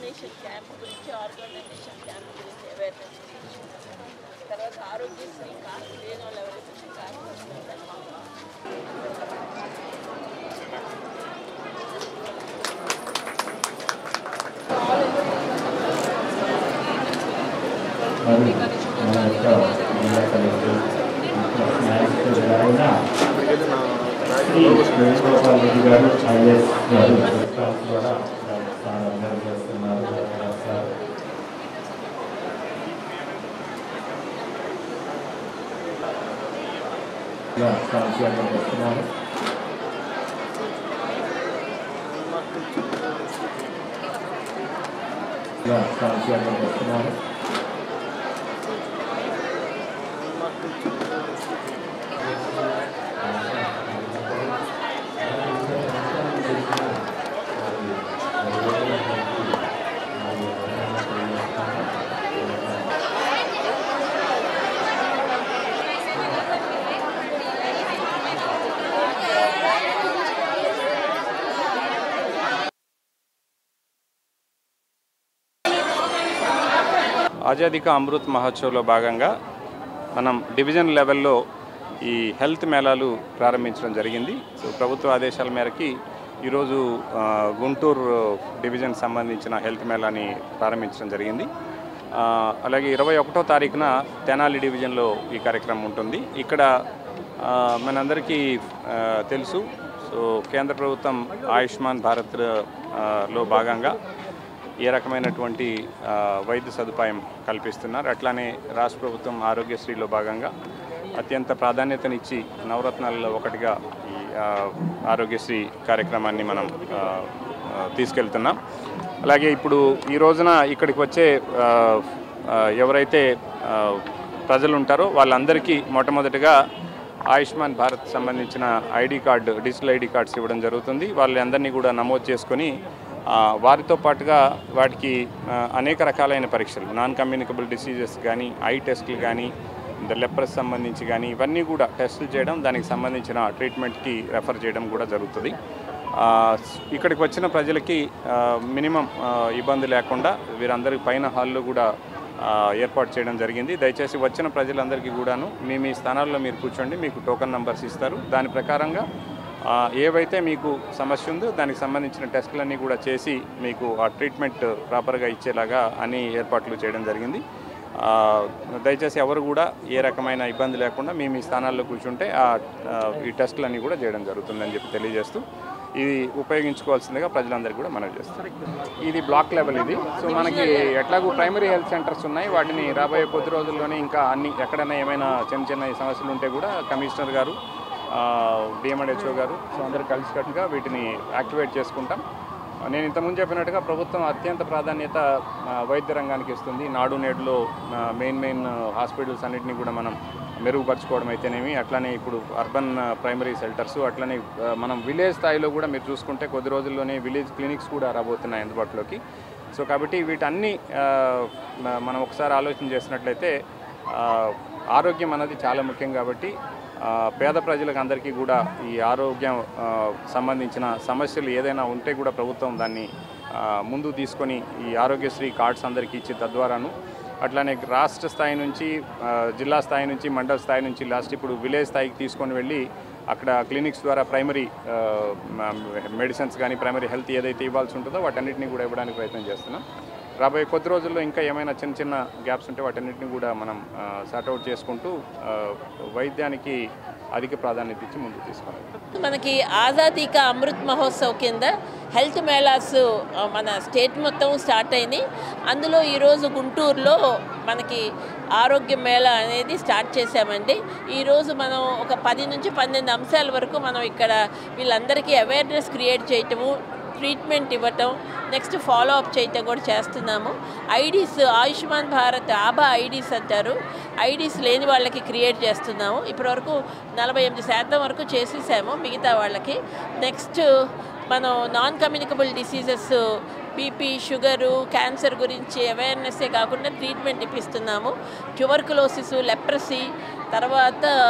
donation camp గురించి organ donation camp గురించి awareness గురించి తర్వాత ఆరోగ్యశ్రీ కార్డు లేని వాళ్ళు ఎవరైతే కార్డు వస్తుంటారు మరి మన యొక్క జిల్లా కలెక్టర్ న్యాయస్థులు గారైన శ్రీ వేణుగోపాల్ రెడ్డి గారు ఐఎస్ గారు పురస్కారం ద్వారా అందరూ చేస్తున్నారు సార్ ఇలా సాంకేతిక వస్తున్నారు ఇలా సాంకేతిక వస్తున్నారు ఆజాదీ కా అమృత్ మహోత్సవ్లో భాగంగా మనం డివిజన్ లెవెల్లో ఈ హెల్త్ మేళాలు ప్రారంభించడం జరిగింది సో ప్రభుత్వ ఆదేశాల మేరకి ఈరోజు ఆ, గుంటూరు డివిజన్ సంబంధించిన హెల్త్ మేళాని ప్రారంభించడం జరిగింది ఆ, అలాగే ఇరవై ఒకటో తారీఖున తెనాలి డివిజన్లో ఈ కార్యక్రమం ఉంటుంది ఇక్కడ ఆ, మనందరికీ ఆ, తెలుసు సో కేంద్ర ప్రభుత్వం ఆయుష్మాన్ భారత్ ఆ, లో భాగంగా ఏ రకమైనటువంటి ఆ, వైద్య సదుపాయం కల్పిస్తున్నారు అట్లానే రాష్ట్ర ప్రభుత్వం ఆరోగ్యశ్రీలో భాగంగా అత్యంత ప్రాధాన్యతనిచ్చి నవరత్నాలలో ఒకటిగా ఈ ఆ, ఆరోగ్యశ్రీ కార్యక్రమాన్ని మనం ఆ, ఆ, తీసుకెళ్తున్నాం అలాగే ఇప్పుడు ఈ రోజున ఇక్కడికి వచ్చే ఆ, ఆ, ఎవరైతే ఆ, ప్రజలు ఉంటారో వాళ్ళందరికీ మొట్టమొదటిగా ఆయుష్మాన్ భారత్ సంబంధించిన ID card digital ID cards ఇవ్వడం జరుగుతుంది వాళ్ళందరినీ కూడా నమోదు చేసుకొని ఆ, వారితో పాటుగా వాటికి ఆ, అనేక రకాలైన పరీక్షలు నాన్ కమ్యూనికబుల్ డిసీజెస్ కానీ ఐ టెస్టులు కానీ లెప్రస్ సంబంధించి కానీ ఇవన్నీ కూడా టెస్టులు చేయడం దానికి సంబంధించిన ట్రీట్మెంట్కి రెఫర్ చేయడం కూడా జరుగుతుంది ఆ, ఇక్కడికి వచ్చిన ప్రజలకి ఆ, మినిమం ఆ, ఇబ్బంది లేకుండా వీరందరి పైన హాల్లో కూడా ఆ, ఏర్పాటు చేయడం జరిగింది దయచేసి వచ్చిన ప్రజలందరికీ కూడాను మీ మీ స్థానాల్లో మీరు కూర్చోండి మీకు టోకన్ నంబర్స్ ఇస్తారు దాని ప్రకారంగా ఆ, ఏవైతే మీకు సమస్య ఉందో దానికి సంబంధించిన టెస్టులన్నీ కూడా చేసి మీకు ఆ ట్రీట్మెంట్ ప్రాపర్గా ఇచ్చేలాగా అన్ని ఏర్పాట్లు చేయడం జరిగింది ఆ, దయచేసి ఎవరు కూడా ఏ రకమైన ఇబ్బంది లేకుండా మీ మీ స్థానాల్లో కూర్చుంటే ఆ ఆ, ఈ టెస్టులన్నీ కూడా చేయడం జరుగుతుందని చెప్పి తెలియజేస్తూ ఇది ఉపయోగించుకోవాల్సిందిగా ప్రజలందరికీ కూడా మనవి చేస్తాం ఇది బ్లాక్ లెవెల్ ఇది సో మనకి ఎట్లాగూ ప్రైమరీ హెల్త్ సెంటర్స్ ఉన్నాయి వాటిని రాబోయే కొద్ది రోజుల్లోనే ఇంకా అన్ని ఎక్కడైనా ఏమైనా చిన్న చిన్న సమస్యలు ఉంటే కూడా కమిషనర్ గారు డిఎంఎడ్హెచ్ఓ గారు సో అందరూ కలిసికట్టుగా వీటిని యాక్టివేట్ చేసుకుంటాం నేను ఇంతకుముందు చెప్పినట్టుగా ప్రభుత్వం అత్యంత ప్రాధాన్యత ఆ, వైద్య రంగానికి ఇస్తుంది నాడు నేడులో ఆ, మెయిన్ మెయిన్ హాస్పిటల్స్ అన్నింటినీ కూడా మనం మెరుగుపరచుకోవడం అయితేనేమి అట్లానే ఇప్పుడు అర్బన్ ఆ, ప్రైమరీ షెల్టర్స్ అట్లనే ఆ, మనం విలేజ్ స్థాయిలో కూడా మీరు చూసుకుంటే కొద్ది రోజుల్లోనే విలేజ్ క్లినిక్స్ కూడా రాబోతున్నాయి అందుబాటులోకి సో కాబట్టి వీటన్ని ఆ, మ- మనం ఒకసారి ఆలోచన చేసినట్లయితే ఆ, ఆరోగ్యం అన్నది చాలా ముఖ్యం కాబట్టి ఆ, పేద ప్రజలకు అందరికీ కూడా ఈ ఆరోగ్యం ఆ, సంబంధించిన సమస్యలు ఏదైనా ఉంటే కూడా ప్రభుత్వం దాన్ని ఆ, ముందుకు తీసుకొని ఈ ఆరోగ్యశ్రీ కార్డ్స్ అందరికీ ఇచ్చి తద్వారాను అట్లానే రాష్ట్ర స్థాయి నుంచి ఆ, జిల్లా స్థాయి నుంచి మండల స్థాయి నుంచి లాస్ట్ ఇప్పుడు విలేజ్ స్థాయికి తీసుకొని వెళ్ళి అక్కడ క్లినిక్స్ ద్వారా ప్రైమరీ మెడిసిన్స్ కానీ ప్రైమరీ హెల్త్ ఏదైతే ఇవ్వాల్సి ఉంటుందో వాటన్నిటిని కూడా ఇవ్వడానికి ప్రయత్నం చేస్తున్నాం రాబోయే కొద్ది రోజుల్లో ఇంకా ఏమైనా చిన్న చిన్న గ్యాప్స్ ఉంటే వాటన్నిటిని కూడా మనం సార్ట్అవుట్ చేసుకుంటూ ఆ, వైద్యానికి అధిక ప్రాధాన్యత ఇచ్చి ముందుకు తీసుకోవాలి మనకి ఆజాదీ కా అమృత్ మహోత్సవ్ కింద హెల్త్ మేళాస్ ఆ, మన స్టేట్ మొత్తం స్టార్ట్ అయినాయి అందులో ఈరోజు గుంటూరులో మనకి ఆరోగ్య మేళా అనేది స్టార్ట్ చేశామండి ఈరోజు మనం ఒక పది నుంచి పన్నెండు అంశాల వరకు మనం ఇక్కడ వీళ్ళందరికీ అవేర్నెస్ క్రియేట్ చేయటము ట్రీట్మెంట్ ఇవ్వటం నెక్స్ట్ ఫాలో అప్ చేయటం కూడా చేస్తున్నాము ఐడీస్ ఆయుష్మాన్ భారత్ ఆభా ఐడీస్ అంటారు ఐడీస్ లేని వాళ్ళకి క్రియేట్ చేస్తున్నాము ఇప్పటివరకు నలభై ఎనిమిది శాతం వరకు చేసేసాము మిగతా వాళ్ళకి నెక్స్ట్ మనం non communicable diseases BP sugar cancer గురించి అవేర్నెస్సే కాకుండా ట్రీట్మెంట్ ఇప్పిస్తున్నాము ట్యూబర్కులోసిస్ లెప్రసీ తర్వాత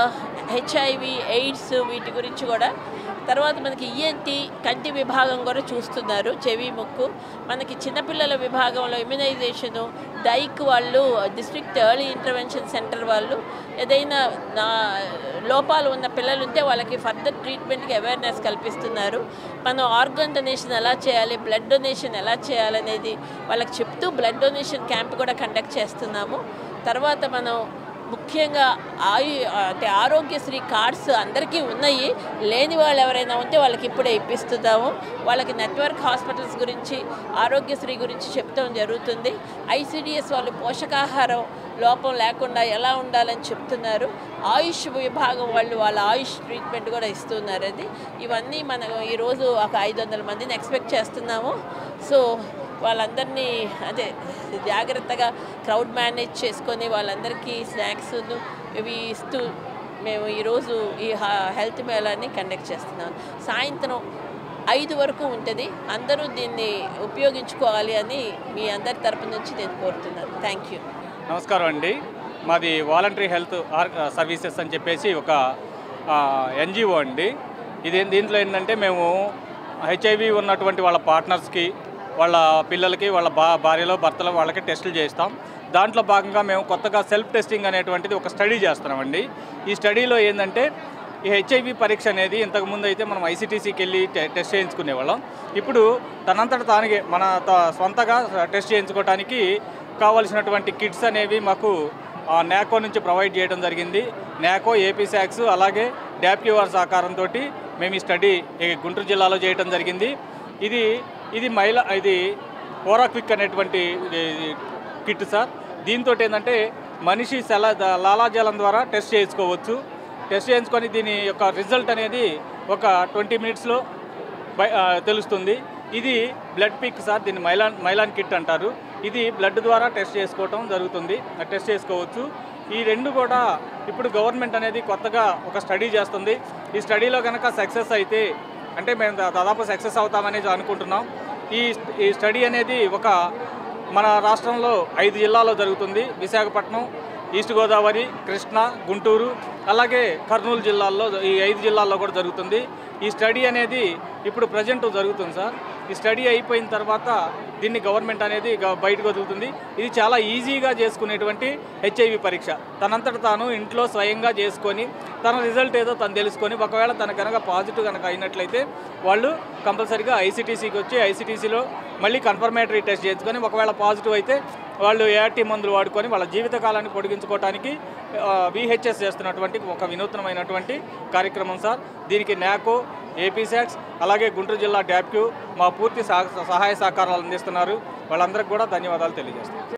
హెచ్ఐవి ఎయిడ్స్ వీటి గురించి కూడా తర్వాత మనకి ఈఎన్టీ కంటి విభాగం కూడా చూస్తున్నారు చెవి ముక్కు మనకి చిన్నపిల్లల విభాగంలో ఇమ్యునైజేషను డైక్ వాళ్ళు డిస్ట్రిక్ట్ ఎర్లీ ఇంటర్వెన్షన్ సెంటర్ వాళ్ళు ఏదైనా నా లోపాలు ఉన్న పిల్లలు ఉంటే వాళ్ళకి ఫర్దర్ ట్రీట్మెంట్కి అవేర్నెస్ కల్పిస్తున్నారు మనం ఆర్గన్ డొనేషన్ ఎలా చేయాలి బ్లడ్ డొనేషన్ ఎలా చేయాలనేది వాళ్ళకి చెప్తూ బ్లడ్ డొనేషన్ క్యాంప్ కూడా కండక్ట్ చేస్తున్నాము తర్వాత మనం ముఖ్యంగా ఆయు అంటే ఆరోగ్యశ్రీ కార్డ్స్ అందరికీ ఉన్నాయి లేని వాళ్ళు ఎవరైనా ఉంటే వాళ్ళకి ఇప్పుడే ఇప్పిస్తున్నాము వాళ్ళకి నెట్వర్క్ హాస్పిటల్స్ గురించి ఆరోగ్యశ్రీ గురించి చెప్తాం జరుగుతుంది ఐసిడిఎస్ వాళ్ళు పోషకాహారం లోపం లేకుండా ఎలా ఉండాలని చెప్తున్నారు ఆయుష్ విభాగం వాళ్ళు వాళ్ళ ఆయుష్ ట్రీట్మెంట్ కూడా ఇస్తున్నారు అది ఇవన్నీ మనం ఈరోజు ఒక ఐదు వందల మందిని ఎక్స్పెక్ట్ చేస్తున్నాము సో వాళ్ళందరినీ అదే జాగ్రత్తగా క్రౌడ్ మేనేజ్ చేసుకొని వాళ్ళందరికీ స్నాక్స్ ఇవి ఇస్తూ మేము ఈరోజు ఈ హ- హెల్త్ మేళాన్ని కండక్ట్ చేస్తున్నాం సాయంత్రం ఐదు వరకు ఉంటుంది అందరూ దీన్ని ఉపయోగించుకోవాలి అని మీ అందరి తరపు నుంచి నేను కోరుతున్నాను థ్యాంక్ యూ నమస్కారం అండి మాది వాలంటరీ హెల్త్ ఆర్ సర్వీసెస్ అని చెప్పేసి ఒక ఎన్జిఓ అండి ఇది దీంట్లో ఏంటంటే మేము హెచ్ఐవి ఉన్నటువంటి వాళ్ళ పార్ట్నర్స్కి వాళ్ళ పిల్లలకి వాళ్ళ బా భార్యలో భర్తలో వాళ్ళకి టెస్టులు చేస్తాం దాంట్లో భాగంగా మేము కొత్తగా సెల్ఫ్ టెస్టింగ్ అనేటువంటిది ఒక స్టడీ చేస్తున్నామండి ఈ స్టడీలో ఏంటంటే ఈ హెచ్ఐవి పరీక్ష అనేది ఇంతకుముందు అయితే మనం ఐసీటీసీకి వెళ్ళి టె- టెస్ట్ చేయించుకునేవాళ్ళం ఇప్పుడు తనంతట తానికే మన త- సొంతగా టెస్ట్ చేయించుకోవడానికి కావాల్సినటువంటి కిట్స్ అనేవి మాకు ఆ, నాకో నుంచి ప్రొవైడ్ చేయడం జరిగింది నాకో ఏపీ శాక్స్ అలాగే డ్యాప్క్యూఆర్ సహకారంతో మేము ఈ స్టడీ ఈ గుంటూరు జిల్లాలో చేయడం జరిగింది ఇది ఇది మహిళ ఇది ఓరా క్విక్ అనేటువంటి ఇది కిట్ సార్ దీంతో ఏంటంటే మనిషి సెల ద- లాలాజలం ద్వారా టెస్ట్ చేయించుకోవచ్చు టెస్ట్ చేయించుకొని దీని యొక్క రిజల్ట్ అనేది ఒక ట్వంటీ మినిట్స్లో బై- ఆ, తెలుస్తుంది ఇది బ్లడ్ పిక్ సార్ దీన్ని మైలాన్ మైలాన్ కిట్ అంటారు ఇది బ్లడ్ ద్వారా టెస్ట్ చేసుకోవటం జరుగుతుంది ఆ టెస్ట్ చేసుకోవచ్చు ఈ రెండు కూడా ఇప్పుడు గవర్నమెంట్ అనేది కొత్తగా ఒక స్టడీ చేస్తుంది ఈ స్టడీలో కనుక సక్సెస్ అయితే అంటే మేము దా- దాదాపు సక్సెస్ అవుతామని అనుకుంటున్నాం ఈ ఈ స్టడీ అనేది ఒక మన రాష్ట్రంలో ఐదు జిల్లాల్లో జరుగుతుంది విశాఖపట్నం ఈస్ట్ గోదావరి కృష్ణా గుంటూరు అలాగే కర్నూలు జిల్లాల్లో ఈ ఐదు జిల్లాల్లో కూడా జరుగుతుంది ఈ స్టడీ అనేది ఇప్పుడు ప్రజెంట్ జరుగుతుంది సార్ ఈ స్టడీ అయిపోయిన తర్వాత దీన్ని గవర్నమెంట్ అనేది గ- బయటకు వదులుతుంది ఇది చాలా ఈజీగా చేసుకునేటువంటి హెచ్ఐవి పరీక్ష తనంతట తాను ఇంట్లో స్వయంగా చేసుకొని తన రిజల్ట్ ఏదో తను తెలుసుకొని ఒకవేళ తన కనుక పాజిటివ్ కనుక అయినట్లయితే వాళ్ళు కంపల్సరీగా ఐసీటీసీకి వచ్చి ఐసీటీసీలో మళ్ళీ కన్ఫర్మేటరీ టెస్ట్ చేసుకొని ఒకవేళ పాజిటివ్ అయితే వాళ్ళు ఏఆర్టీ మందులు వాడుకొని వాళ్ళ జీవితకాలాన్ని పొడిగించుకోవడానికి విహెచ్ఎస్ చేస్తున్నటువంటి ఒక వినూత్నమైనటువంటి కార్యక్రమం సార్ దీనికి నాకో ఏపీసాక్స్ అలాగే గుంటూరు జిల్లా డ్యాప్క్యూ మా పూర్తి సహ- సహాయ సహకారాలు అందిస్తున్నారు వాళ్ళందరికీ కూడా ధన్యవాదాలు తెలియజేస్తాం